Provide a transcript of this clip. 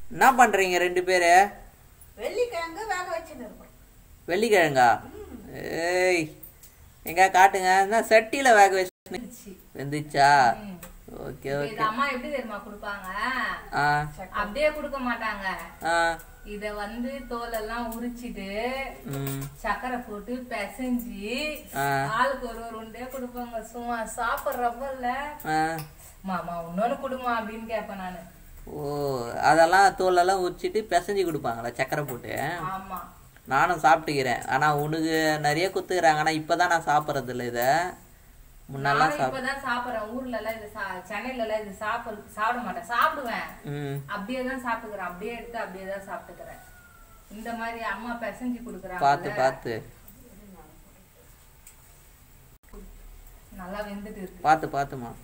என்ன பண்ணுறீங்க ரெண்டு பேர் வெள்ளிக்கிழங்கு வேக வச்சுன்னு இருக்கோம் வெள்ளிக்கிழங்கா ஏய் எங்க காட்டுங்க என்ன சட்டியில் வேக வச்சு வெந்துச்சா ஓகே இப்ப ஓகே இது அம்மா எப்படி தெரியுமா கொடுப்பாங்க ஆ அப்படியே கொடுக்க மாட்டாங்க ஆ இத வந்து தோலெல்லாம் உரிச்சிட்டு ம் சக்கரை போட்டு பிசைஞ்சு ஆ. ஆளுக்கு ஒரு ஒரு உண்டே கொடுப்பாங்க சும்மா சாப்பிட்றப்ப இல்ல ஆ மாமா இன்னொன்னு கொடுமா அப்படின்னு கேட்பேன் நானு ஓ அதெல்லாம் தோலெல்லாம் உரிச்சிட்டு பிசைஞ்சு கொடுப்பாங்களா சக்கரை போட்டு ஆமா நானும் சாப்பிட்டுக்கிறேன் ஆனால் உனக்கு நிறைய குத்துக்கிறாங்க ஆனால் இப்போ தான் நான் சாப்பிட்றது இல்லை இதை முன்னெல்லாம் நானும் சாப்பிட் இப்பதான் சாப்பிடுறேன் ஊர்ல எல்லாம் இது சா- சென்னையில எல்லாம் இது சாப்பிட சாப்பிட மாட்டேன் சாப்பிடுவேன் ம் அப்படியே தான் சாப்பிட்டுக்கிறேன் அப்படியே எடுத்து அப்படியே தான் சாப்பிட்டுக்கிறேன் இந்த மாதிரி அம்மா பிசைஞ்சு கொடுக்குறாங்க பார்த்து பார்த்து நல்லா வெந்துட்டு இருக்கு பார்த்து பார்த்துமா